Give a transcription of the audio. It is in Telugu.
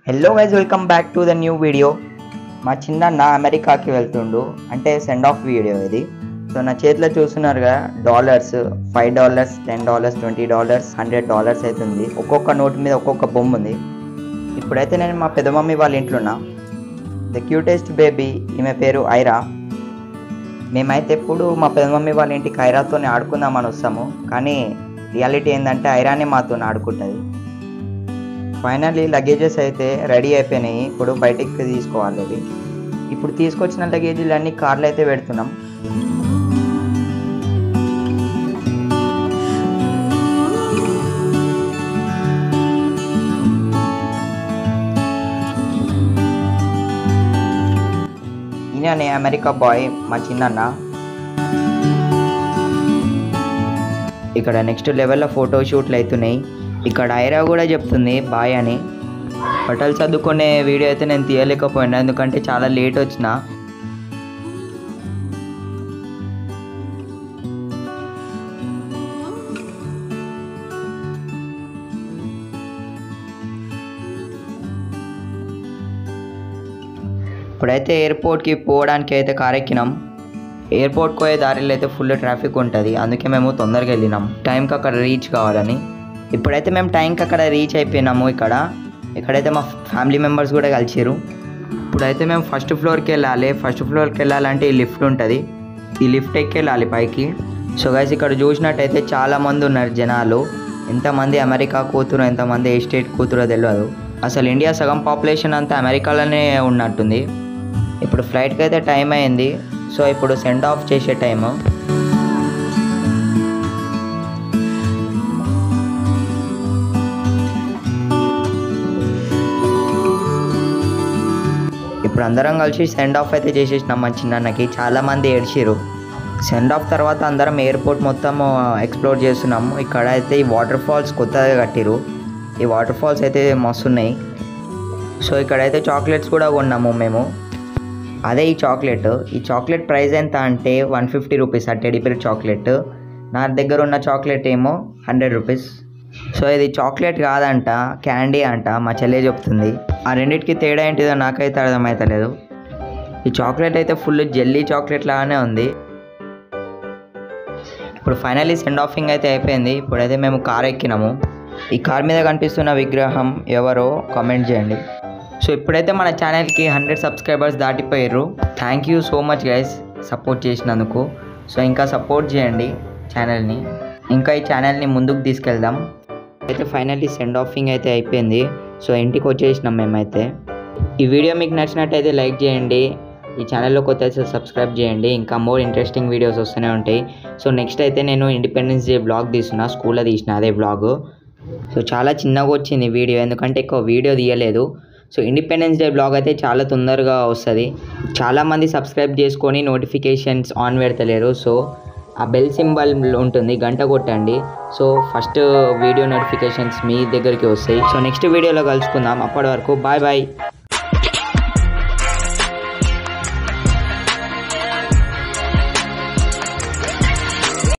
hello guys welcome back to the new video మా చిన్న అమెరికాకి వెళ్తుండు అంటే సెండ్ ఆఫ్ వీడియో ఇది సో నా చేతిలో చూస్తున్నారుగా dollars five dollars ten dollars twenty dollars hundred dollars అవుతుంది ఒక్కొక్క నోట్ మీద ఒక్కొక్క బొమ్మ ఉంది ఇప్పుడైతే నేను మా పెద్ద మమ్మీ వాళ్ళ ఇంట్లో ఉన్నా ద క్యూటెస్ట్ బేబీ ఈమె పేరు ఐరా మేమైతే ఎప్పుడు మా పెద్ద మమ్మీ వాళ్ళ ఇంటికి ఐరాతోనే ఆడుకుందామని వస్తాము కానీ రియాలిటీ ఏంటంటే ఐరానే మాతో ఆడుకుంటుంది ఫైనల్లీ లగేజెస్ అయితే రెడీ అయిపోయినాయి ఇప్పుడు బయటికి తీసుకోవాలి ఇవి ఇప్పుడు తీసుకొచ్చిన లగేజీలు అన్ని కార్లు అయితే పెడుతున్నాం ఈయననే అమెరికా బాయ్ మా చిన్నన్న ఇక్కడ నెక్స్ట్ లెవెల్లో ఫోటో షూట్లు అవుతున్నాయి ఇక్కడ ఐరా కూడా చెప్తుంది బాయ్ అని హోటల్ చదువుకునే వీడియో అయితే నేను తీయలేకపోయినా ఎందుకంటే చాలా లేట్ వచ్చిన ఇప్పుడైతే ఎయిర్పోర్ట్కి పోవడానికి అయితే కార్ ఎక్కినాం ఎయిర్పోర్ట్కి పోయే దారిలో అయితే ఫుల్ ట్రాఫిక్ ఉంటుంది అందుకే మేము తొందరగా వెళ్ళినాం టైంకి అక్కడ రీచ్ కావాలని ఇప్పుడైతే మేము టైంకి అక్కడ రీచ్ అయిపోయినాము ఇక్కడ ఇక్కడైతే మా ఫ్యామిలీ మెంబర్స్ కూడా కలిసిరు ఇప్పుడైతే మేము ఫస్ట్ ఫ్లోర్కి వెళ్ళాలి ఫస్ట్ ఫ్లోర్కి వెళ్ళాలంటే ఈ లిఫ్ట్ ఉంటుంది ఈ లిఫ్ట్ ఎక్కి వెళ్ళాలి పైకి సో గైస్ ఇక్కడ చూసినట్టయితే చాలా మంది ఉన్నారు జనాలు ఎంతమంది అమెరికా కూతురు ఎంతమంది ఏ స్టేట్ కూతురో తెలియదు అసలు ఇండియా సగం పాపులేషన్ అంతా అమెరికాలోనే ఉన్నట్టుంది ఇప్పుడు ఫ్లైట్కి అయితే టైం అయింది సో ఇప్పుడు సెండ్ ఆఫ్ చేసే టైము ఇప్పుడు అందరం కలిసి సెండ్ ఆఫ్ అయితే చేసేసినాం మా చిన్నన్నకి చాలామంది ఏడ్చిరు సెండ్ ఆఫ్ తర్వాత అందరం ఎయిర్పోర్ట్ మొత్తం ఎక్స్ప్లోర్ చేస్తున్నాము ఇక్కడ అయితే ఈ వాటర్ ఫాల్స్ కొత్తగా కట్టిరు ఈ వాటర్ ఫాల్స్ అయితే మస్తున్నాయి సో ఇక్కడైతే చాక్లెట్స్ కూడా కొన్నాము మేము అదే ఈ చాక్లెట్ ఈ చాక్లెట్ ప్రైస్ ఎంత అంటే వన్ ఫిఫ్టీ రూపీస్ ఆ టెడిపేర్ చాక్లెట్ నా దగ్గర ఉన్న చాక్లెట్ ఏమో హండ్రెడ్ రూపీస్ సో ఇది చాక్లెట్ కాదంట క్యాండీ అంట మా చెల్లె చెప్తుంది ఆ రెండింటికి తేడా ఏంటిదో నాకైతే అర్థమవుతలేదు ఈ చాక్లెట్ అయితే ఫుల్ జెల్లీ చాక్లెట్ లాగానే ఉంది ఇప్పుడు ఫైనల్లీ సెండ్ ఆఫింగ్ అయితే అయిపోయింది ఇప్పుడైతే మేము కార్ ఎక్కినాము ఈ కార్ మీద కనిపిస్తున్న విగ్రహం ఎవరో కామెంట్ చేయండి సో ఇప్పుడైతే మన ఛానల్కి హండ్రెడ్ సబ్స్క్రైబర్స్ దాటిపోయారు thank you so much guys support చేసినందుకు సో ఇంకా సపోర్ట్ చేయండి ఛానల్ని ఇంకా ఈ ఛానల్ని ముందుకు తీసుకెళ్దాం అయితే ఫైనల్లీ సెండ్ ఆఫింగ్ అయితే అయిపోయింది సో ఇంటికి వచ్చేసినాం మేమైతే ఈ వీడియో మీకు నచ్చినట్టయితే లైక్ చేయండి ఈ ఛానల్లో కొత్త అయితే సబ్స్క్రైబ్ చేయండి ఇంకా మోర్ ఇంట్రెస్టింగ్ వీడియోస్ వస్తూనే ఉంటాయి సో నెక్స్ట్ అయితే నేను ఇండిపెండెన్స్ డే బ్లాగ్ తీస్తున్నా స్కూల్లో తీసిన అదే బ్లాగ్ సో చాలా చిన్నగా వచ్చింది వీడియో ఎందుకంటే ఎక్కువ వీడియో తీయలేదు సో ఇండిపెండెన్స్ డే బ్లాగ్ అయితే చాలా తొందరగా వస్తుంది చాలామంది సబ్స్క్రైబ్ చేసుకొని నోటిఫికేషన్స్ ఆన్ పెడతలేరు సో ఆ బెల్ సింబల్ ఉంటుంది గంట కొట్టండి సో ఫస్ట్ వీడియో నోటిఫికేషన్స్ మీ దగ్గరికి వస్తాయి సో నెక్స్ట్ వీడియోలో కలుసుకుందాం అప్పటి వరకు బాయ్ బాయ్